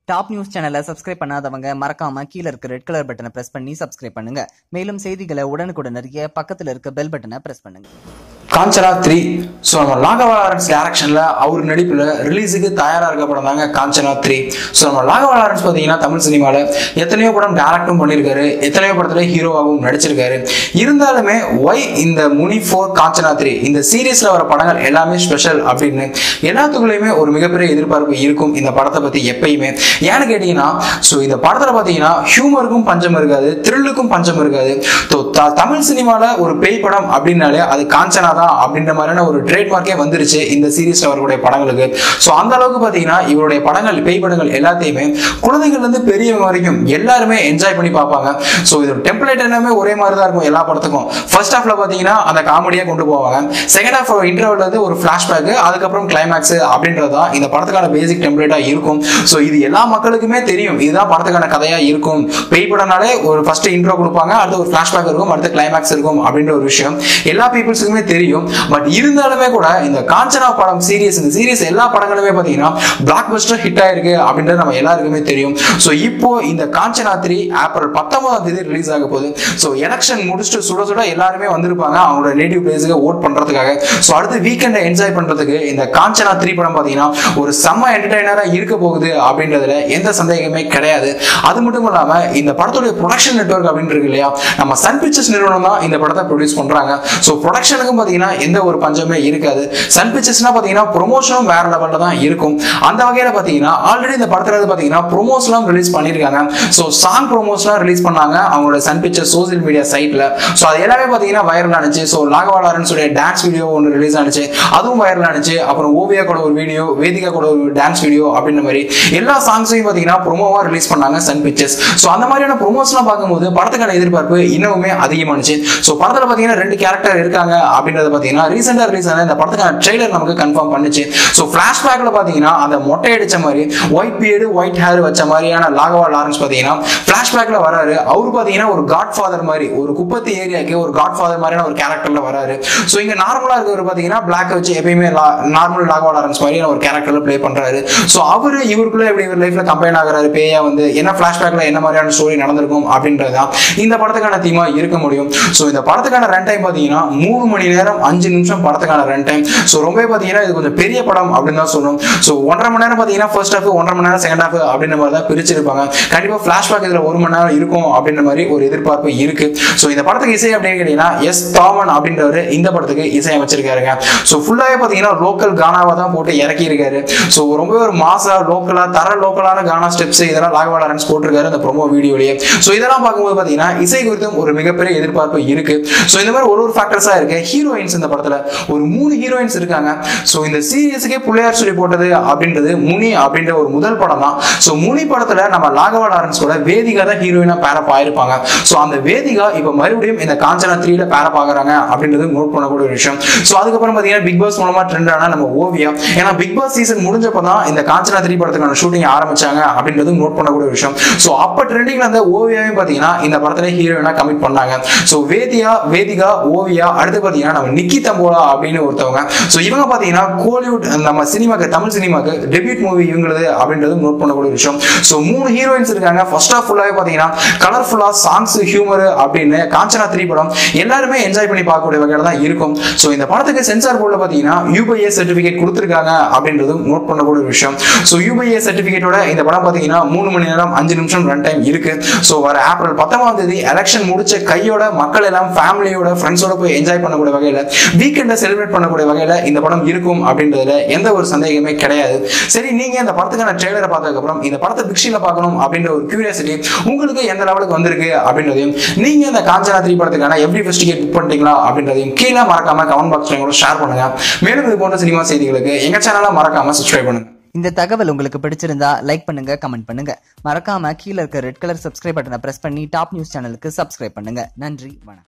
top news சேனலை subscribe பண்ணாதவங்க மறக்காம கீழ இருக்க ரெட் கலர் பட்டனை பிரஸ் பண்ணி சப்ஸ்கிரைப் பண்ணுங்க மேலும் செய்திகளை உடனுக்குடன் அறிய பக்கத்துல இருக்க பெல் பட்டனை பிரஸ் பண்ணுங்க காஞ்சனா த்ரீ ஸோ நம்ம ராகவா லாரன்ஸ் டேரக்ஷனில் அவர் நடிப்பில் ரிலீஸுக்கு தயாராக இருக்க படம் தாங்க காஞ்சனா த்ரீ ஸோ நம்ம ராகவா லாரன்ஸ் பார்த்தீங்கன்னா தமிழ் சினிமாவில் எத்தனையோ படம் டேரக்டும் பண்ணியிருக்காரு எத்தனையோ படத்தில் ஹீரோவாகவும் நடிச்சிருக்காரு இருந்தாலுமே ஒய் இந்த முனி ஃபோர் காஞ்சனா த்ரீ இந்த சீரீஸில் வர படங்கள் எல்லாமே ஸ்பெஷல் அப்படின்னு எல்லாத்துக்குள்ளேயுமே ஒரு மிகப்பெரிய எதிர்பார்ப்பு இருக்கும் இந்த படத்தை பற்றி எப்பயுமே ஏன்னு கேட்டிங்கன்னா ஸோ இந்த படத்தில் பார்த்தீங்கன்னா ஹியூமருக்கும் பஞ்சம் இருக்காது த்ரில்லுக்கும் பஞ்சம் இருக்காது ஸோ த- தமிழ் சினிமாவில் ஒரு பேய் படம் அப்படின்னாலே அது காஞ்சனா தான் அப்படின்ற மாதிரியான ஒரு ட்ரேட்மார்க்கே வந்துருச்சு இந்த சீரீஸ்ல வரக்கூடிய படங்களுக்கு ஸோ அந்த அளவுக்கு பார்த்தீங்கன்னா இவருடைய படங்கள் பேய் படங்கள் எல்லாத்தையுமே குழந்தைகள்ல இருந்து பெரியவங்க வரைக்கும் எல்லாருமே என்ஜாய் பண்ணி பார்ப்பாங்க ஸோ இது டெம்ப்ளேட் எல்லாமே ஒரே மாதிரி தான் இருக்கும் எல்லா படத்துக்கும் ஃபர்ஸ்ட் ஹாஃப்ல பார்த்தீங்கன்னா அந்த காமெடியாக கொண்டு போவாங்க செகண்ட் ஹாஃப் இன்டர்வல் வந்து ஒரு ஃபிளாஷ்பேக் அதுக்கப்புறம் கிளைமேக்ஸ் அப்படின்றது தான் இந்த படத்துக்கான பேசிக் டெம்ப்ளேட்டா இருக்கும் ஸோ இது எல்லா மக்களுக்குமே தெரியும் இதுதான் படத்துக்கான கதையா இருக்கும் பேய் படம்னாலே ஒரு ஃபர்ஸ்ட் இன்ட்ரோ கொடுப்பாங்க அடுத்து ஒரு ஃபிளாஷ்பேக் இருக்கும் அடுத்து கிளைமேக்ஸ் இருக்கும் அப்படின்ற ஒரு விஷயம் எல்லா பீப்புள்ஸுக்குமே தெரியும் பட் இருந்தாலுமே கூட இந்த காஞ்சனா படம் சீரியஸ் இந்த சீரியஸ் எல்லா படங்களுமே பார்த்தீங்கன்னா பிளாக் பஸ்டர் ஹிட் ஆயிருக்கு அப்படின்றது நம்ம எல்லாருக்குமே தெரியும் ஸோ இப்போ இந்த காஞ்சனா த்ரீ ஏப்ரல் பத்தொன்பதாம் தேதி ரிலீஸ் ஆக போகுது ஸோ எலெக்ஷன் முடிச்சுட்டு சுட சுட எல்லாருமே வந்திருப்பாங்க அவங்களோட நேட்டிவ் பிளேஸுக்கு ஓட் பண்றதுக்காக ஸோ அடுத்து வீக்கெண்டை என்ஜாய் பண்றதுக்கு இந்த காஞ்சனா த்ரீ படம் பார்த்தீங்கன்னா ஒரு செம்ம என்டர்டைனரா இருக்க போகுது அப்படின்றதுல எந்த சந்தேகமே கிடையாது அது மட்டும் இல்லாம இந்த படத்துடைய ப்ரொடக்ஷன் நெட்வொர்க் அப்படின்னு இருக்கு இல்லையா நம்ம சன் பிக்சர்ஸ் நிறுவனம் தான் இந்த படத்தை ப்ரொடியூஸ் பண்றாங்க ஸோ ப்ரொடக்ஷனுக்கும் பார்த்தீங்கன்னா எந்த ஒரு பஞ்சமே இருக்காது சன் பிக்சர்ஸ்னா பார்த்தீங்கன்னா ப்ரொமோஷனும் வேற லெவலில் தான் இருக்கும் அந்த வகையில் பார்த்தீங்கன்னா ஆல்ரெடி இந்த படத்துல வந்து பார்த்தீங்கன்னா ப்ரொமோஸ்லாம் ரிலீஸ் பண்ணியிருக்காங்க ஸோ சாங் ப்ரொமோஸ்லாம் ரிலீஸ் பண்ணாங்க அவங்களோட சன் பிக்சர் சோசியல் மீடியா சைட்ல ஸோ அது எல்லாமே பார்த்தீங்கன்னா வைரல் ஆனிச்சு ஸோ லாகவா லாரன்ஸுடைய டான்ஸ் வீடியோ ஒன்று ரிலீஸ் ஆனிச்சு அதுவும் வைரல் ஆனிச்சு அப்புறம் ஓவியா கூட ஒரு வீடியோ வேதிகா கூட ஒரு டான்ஸ் வீடியோ அப்படின்ற மாதிரி எல்லா சாங்ஸையும் பார்த்தீங்கன்னா ப்ரொமோவா ரிலீஸ் பண்ணாங்க சன் பிக்சர்ஸ் ஸோ அந்த மாதிரியான ப்ரொமோஸ்லாம் பார்க்கும்போது படத்துக்கான எதிர்பார்ப்பு இன்னுமே அதிகமானுச்சு ஸோ படத்தில் பார்த்தீங்கன்னா ரெண்டு கேரக்டர் இருக்காங்க அப்படின்றத பார்த்தீங்கன்னா ரீசெண்டாக ரிலீஸ் ஆன இந்த படத்துக்கான ட்ரெய்லர் நமக்கு கன்ஃபார்ம் பண்ணுச்சு ஸோ ஃபிளாஷ்பேக்கில் பார்த்தீங்கன்னா அந்த மொட்டை அடிச்ச மாதிரி ஒயிட் பியர்டு ஒயிட் ஹேர் வச்ச மாதிரியான லாகவா லாரன்ஸ் பார்த்தீங்கன்னா ஃபிளாஷ்பேக்கில் வராரு அவரு பார்த்தீங்கன்னா ஒரு காட் ஃபாதர் மாதிரி ஒரு குப்பத்து ஏரியாக்கு ஒரு காட் ஃபாதர் மாதிரியான ஒரு கேரக்டர்ல வராரு ஸோ இங்க நார்மலா இருக்கிறவர் பார்த்தீங்கன்னா பிளாக் வச்சு எப்பயுமே நார்மல் லாகவா லாரன்ஸ் மாதிரியான ஒரு கேரக்டர்ல ப்ளே பண்றாரு ஸோ அவரு இவருக்குள்ள எப்படி இவர் லைஃப்ல கம்பைன் ஆகுறாரு பேயா வந்து என்ன ஃபிளாஷ்பேக்ல என்ன மாதிரியான ஸ்டோரி நடந்திருக்கும் அப்படின்றதுதான் இந்த படத்துக்கான தீமா இருக்க முடியும் ஸோ இந்த படத்துக்கான ரன் டைம் பார்த்தீங்கன்னா மூணு மணி நேரம் அஞ்சு நிமிஷம் படத்துக்கான ரன் டைம் ஸோ ரொம்பவே பார்த்தீங்கன்னா இது கொஞ்சம் பெரிய படம் அப்படின்னு தான் சொல்லணும் ஸோ ஒன்றரை மணி நேரம் பார்த்தீங்கன்னா ஃபர்ஸ்ட் ஹாஃப் ஒன்றரை மணி நேரம் செகண்ட் ஹாஃப் அப்படின்ற மாதிரி தான் பிரிச்சிருப்பாங்க கண்டிப்பாக ஃபிளாஷ்பேக் இதில் ஒரு மணி நேரம் இருக்கும் அப்படின்ற மாதிரி ஒரு எதிர்பார்ப்பு இருக்கு ஸோ இந்த படத்துக்கு இசை அப்படின்னு கேட்டீங்கன்னா எஸ் தாமன் அப்படின்றவர் இந்த படத்துக்கு இசை அமைச்சிருக்காருங்க ஸோ ஃபுல்லாகவே பார்த்தீங்கன்னா லோக்கல் கானாவை தான் போட்டு இறக்கி இருக்காரு ஸோ ரொம்பவே ஒரு மாசா லோக்கலா தர லோக்கலான கானா ஸ்டெப்ஸ் இதெல்லாம் லாகவா லாரன்ஸ் போட்டிருக்காரு அந்த ப்ரோமோ வீடியோலயே ஸோ இதெல்லாம் பார்க்கும்போது பார்த்தீங்கன்னா இசை குறித்தும் ஒரு மிகப்பெரிய எதிர்பார்ப்பு இருக்கு ஸோ இந்த மாதிரி ஒரு ஒரு ஃபேக்டர்ஸா இருக்கு ஹீரோயின்ஸ் இந்த படத்துல ஒரு மூணு ஹீரோயின்ஸ் இருக்காங்க ஸோ இந்த சீரியஸுக்கே புள்ளையார் சொல்லி போட்டது அப்படின்றது முனி அப்படின்ற ஒரு முதல் படம் தான் ஸோ முனி படத்துல நம்ம லாகவா லாரன்ஸ் கூட வேதிகா தான் ஹீரோயினா பேரப் ஆயிருப்பாங்க ஸோ அந்த வேதிகா இப்போ மறுபடியும் இந்த காஞ்சனா த்ரீல பேரப் ஆகுறாங்க அப்படின்றது நோட் பண்ணக்கூடிய ஒரு விஷயம் ஸோ அதுக்கப்புறம் பார்த்தீங்கன்னா பிக் பாஸ் மூலமா ட்ரெண்ட் ஆனா நம்ம ஓவியா ஏன்னா பிக் பாஸ் சீசன் முடிஞ்சப்போ தான் இந்த காஞ்சனா த்ரீ படத்துக்கான ஷூட்டிங் ஆரம்பிச்சாங்க அப்படின்றது நோட் பண்ணக்கூடிய ஒரு விஷயம் ஸோ அப்போ ட்ரெண்டிங்ல இருந்த ஓவியாவையும் பார்த்தீங்கன்னா இந்த படத்துல ஹீரோயினா கமிட் பண்ணாங்க ஸோ வேதியா வேதிகா ஓவியா அடுத்து பார்த்தீங்கன்னா நம்ம நிக்கி தம்போலா அப்படின்னு ஒருத்தவங்க ஸோ இவங்க பார்த்தீங்கன்னா கோலிவுட் நம்ம சினிமாக்கு தமிழ் சினிமாக்கு டெபியூட் மூவி இவங்களது அப்படின்றது நோட் பண்ணக்கூடிய ஒரு விஷயம் ஸோ மூணு ஹீரோயின்ஸ் இருக்காங்க ஃபர்ஸ்ட் ஆஃப் ஃபுல்லாகவே பார்த்தீங்கன்னா கலர்ஃபுல்லா சாங்ஸ் ஹியூமர் அப்படின்னு காஞ்சனா த்ரீ படம் எல்லாருமே என்ஜாய் பண்ணி பார்க்கக்கூடிய வகையில் தான் இருக்கும் ஸோ இந்த படத்துக்கு சென்சார் போர்டில் பார்த்தீங்கன்னா யூபிஏ சர்டிஃபிகேட் கொடுத்துருக்காங்க அப்படின்றதும் நோட் பண்ணக்கூடிய ஒரு விஷயம் ஸோ யூபிஏ சர்டிஃபிகேட்டோட இந்த படம் பார்த்தீங்கன்னா மூணு மணி நேரம் அஞ்சு நிமிஷம் ரன் டைம் இருக்கு ஸோ வர ஏப்ரல் பத்தொன்பதாம் தேதி எலெக்ஷன் முடிச்ச கையோட மக்கள் எல்லாம் ஃபேமிலியோட ஃப்ரெண்ட்ஸோட போய் என்ஜாய் பண்ணக்கூடிய வகையில் வீக்கெண்டை செலிப்ரேட் பண்ணக்கூடிய வகையில் இந்த படம் இருக்கும் அப்படின்றதுல எந்த ஒரு சந்தேகமே கிடையாது சரி நீங்க இந்த படத்துக்கான ட்ரெய்லரை பார்த்ததுக்கு அப்புறம் இந்த படத்தை பிக்ஷில பார்க்கணும் அப்படின்ற ஒரு கியூரியாசிட்டி உங்களுக்கு எந்த லெவலுக்கு வந்திருக்கு அப்படின்றதையும் நீங்க இந்த காஞ்சனா த்ரீ படத்துக்கான எப்படி ஃபர்ஸ்ட் டிக்கெட் புக் பண்ணிட்டீங்களா அப்படின்றதையும் கீழே மறக்காம கமெண்ட் பாக்ஸ்ல கூட ஷேர் பண்ணுங்க மேலும் இது போன்ற சினிமா செய்திகளுக்கு எங்க சேனலை மறக்காம சப்ஸ்கிரைப் பண்ணுங்க இந்த தகவல் உங்களுக்கு பிடிச்சிருந்தா லைக் பண்ணுங்க கமெண்ட் பண்ணுங்க மறக்காம கீழ இருக்க ரெட் கலர் சப்ஸ்கிரைப் பட்டனை பிரஸ் பண்ணி டாப் நியூஸ் சேனலுக்கு சப்ஸ்கிரைப் பண்ணுங்க நன்றி வணக்கம்